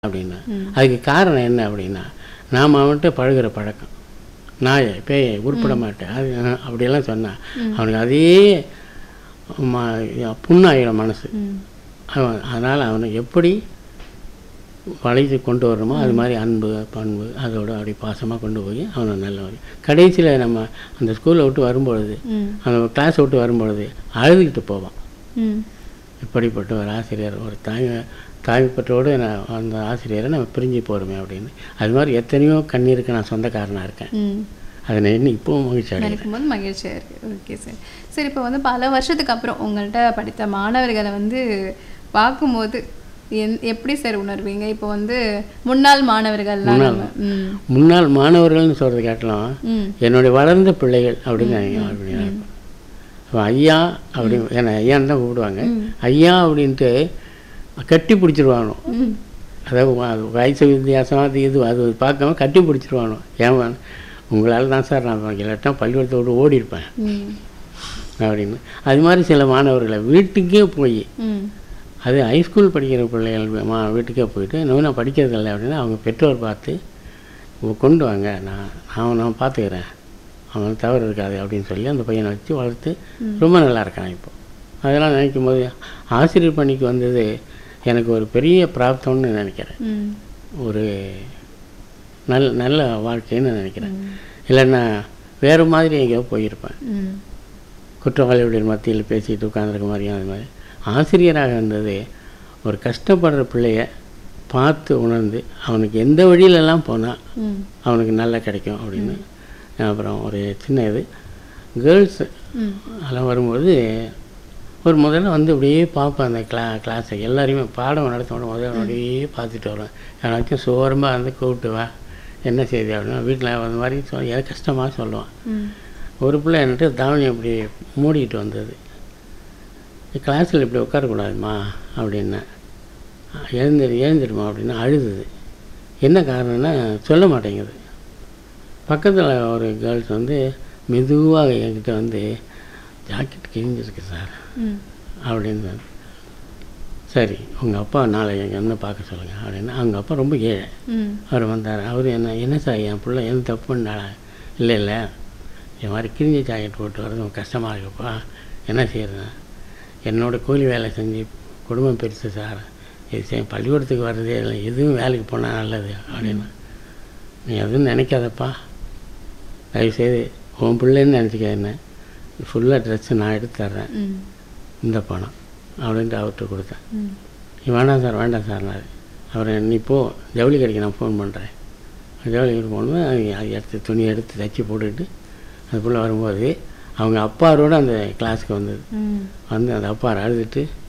அப்படின்னா அதுக்கு காரணம் என்ன அப்படின்னா நாம் அவன்கிட்ட பழகுற பழக்கம் நாயை பேயை உருப்பட மாட்டேன் அது அஹ், அப்படியெல்லாம் சொன்னான் அவனுக்கு அதே ம- புண்ணாயிடும் மனசு அவன் அதனால் அவனை எப்படி வளைத்து கொண்டு வரணுமோ அது மாதிரி அன்பு பண்பு அதோட அப்படி பாசமாக கொண்டு போய் அவனை நல்ல வழி கடைசியில் நம்ம அந்த ஸ்கூலை விட்டு வரும்பொழுது அந்த கிளாஸை விட்டு வரும்பொழுது அழுதுகிட்டு போவான் இப்படிப்பட்ட ஒரு ஆசிரியர் ஒரு தாய் தாய்ப்பற்றோடு நான் அந்த ஆசிரியரை நம்ம பிரிஞ்சு போகிறோமே அப்படின்னு அது மாதிரி எத்தனையோ கண்ணீருக்கு நான் சொந்தக்காரனாக இருக்கேன் அதை நான் இன்னும் இப்பவும் மகிழ்ச்சி அடைகிறேன் நினைக்கும் போது மகிழ்ச்சியாக இருக்குது ஓகே சார் சரி இப்போ வந்து பல வருஷத்துக்கு அப்புறம் உங்கள்கிட்ட படித்த மாணவர்களை வந்து பார்க்கும்போது என் எப்படி சார் உணர்வீங்க இப்போ வந்து முன்னாள் மாணவர்கள்லாம் நம்ம ம் முன்னாள் மாணவர்கள்னு சொல்கிறத காட்டிலும் ம் என்னுடைய வளர்ந்த பிள்ளைகள் அப்படின்னு நினைக்கிறேன் அப்படின்னு நினைப்பேன். அப்ப ஐயா அப்படி ஏன்னா ஐயான்னு தான் கூப்பிடுவாங்க ஐயா அப்படின்ட்டு கட்டி பிடிச்சிருவானோ ம் அதாவது வ- வயசு வித்தியாசம் அது இது அது பார்க்காம கட்டி பிடிச்சிருவானோ ஏன் உங்களால் தான் சார் நான் இல்லாட்டா பள்ளிக்கூடத்தை விட்டு ஓடி இருப்பேன் ம் அப்படின்னு அது மாதிரி சில மாணவர்களை வீட்டுக்கே போய் ம் அது ஹைஸ்கூல் படிக்கிற பிள்ளைகள் மா வீட்டுக்கே போயிட்டு இன்னும் நான் படிக்கிறது இல்லை அப்படின்னா அவங்க பெற்றோர் பார்த்து "உங்க கொண்டு வாங்க நான் நான் நான் பார்த்துக்கிறேன் அவன் தவறு இருக்காது அப்படின்னு சொல்லி அந்த பையனை வச்சு வளர்த்து ரொம்ப நல்லா இருக்கான் இப்போ அதெல்லாம் நினைக்கும் போது ஆசிரியர் பணிக்கு வந்தது எனக்கு ஒரு பெரிய பிராப்தம்னு நினைக்கிறேன் ம் ஒரு நல்ல நல்ல வாழ்க்கைன்னு நினைக்கிறேன் இல்லைன்னா வேறு மாதிரி எங்கேயோ போயிருப்பேன் ம் குற்றவாளிகளுடைய மத்தியில் பேசிட்டு உட்காந்துருக்க மாதிரியும் அது மாதிரி ஆசிரியராக இருந்தது ஒரு கஷ்டப்படுற பிள்ளைய பார்த்து உணர்ந்து அவனுக்கு எந்த வழியிலெல்லாம் போனால் ம் அவனுக்கு நல்லா கிடைக்கும் அப்படின்னு அப்புறம் ஒரு சின்ன இது கேர்ள்ஸு ம் அதெல்லாம் வரும்போது ஒரு முதல்ல வந்து அப்படியே பார்ப்பேன் அந்த கிளா கிளாஸை எல்லாரையுமே பாடம் நடத்த முதல்ல அப்படியே பார்த்துட்டு வருவேன் யாராச்சும் சோரமாக வந்து கூப்பிட்டு வா என்ன செய்தி அப்படின்னா வீட்டில் அந்த மாதிரி சொல் எனக்கு கஷ்டமாக சொல்லுவான் ம் ஒரு பிள்ளை என்கிட்ட தாவணி அப்படி மூடிட்டு வந்தது கிளாஸில் இப்படி உட்காரக்கூடாதுமா அப்படின்னேன் எழுந்திரு எழுந்திருமா அப்படின்னு அழுதுது என்ன காரணம்னா சொல்ல மாட்டேங்குது பக்கத்தில் ஒரு கேர்ள்ஸ் வந்து மெதுவாக என்கிட்ட வந்து ஜாக்கெட் கிழிஞ்சிருக்கு சார் ம் அப்படின்னு சரி உங்கள் அப்பா நாளை எங்கே வந்து பார்க்க சொல்லுங்கள் அப்படின்னு அவங்க அப்பா ரொம்ப ஏழை ம் அவர் வந்தார் அவர் என்ன என்ன சார் என் பிள்ளை எந்த தப்பு பண்ணாளா இல்லை இல்லை என் மாதிரி கிழிஞ்ச ஜாக்கெட் போட்டு வர்றது ரொம்ப கஷ்டமாக இருக்குப்பா என்ன செய்யறது என்னோட கூலி வேலை செஞ்சு குடும்பம் பெருசு சார் இது சரி பள்ளிக்கூடத்துக்கு வர்றதே இல்லை எதுவும் வேலைக்கு போனால் நல்லது அப்படின்னு நீ எதுவும் நினைக்காதப்பா தயவுசெய்து உன் பிள்ளைன்னு நினச்சிக்க என்ன ஃபுல்லாக ட்ரெஸ்ஸு நான் எடுத்து தர்றேன் ம் இந்த பணம் அப்படின்ட்டு அவர்கிட்ட கொடுத்தேன் ம் நீ வேண்டாம் சார் வேண்டாம் சார்னாரு அவர் நீ போ ஜவுளி கடைக்கு நான் ஃபோன் பண்ணுறேன் ஜவுளி கடைக்கு போனது அது எடுத்து துணி எடுத்து தைச்சி போட்டுக்கிட்டு அதுக்குள்ளே வரும்போது அவங்க அப்பாரோட அந்த கிளாஸுக்கு வந்தது ம் வந்து அந்த அப்பா அழுதுட்டு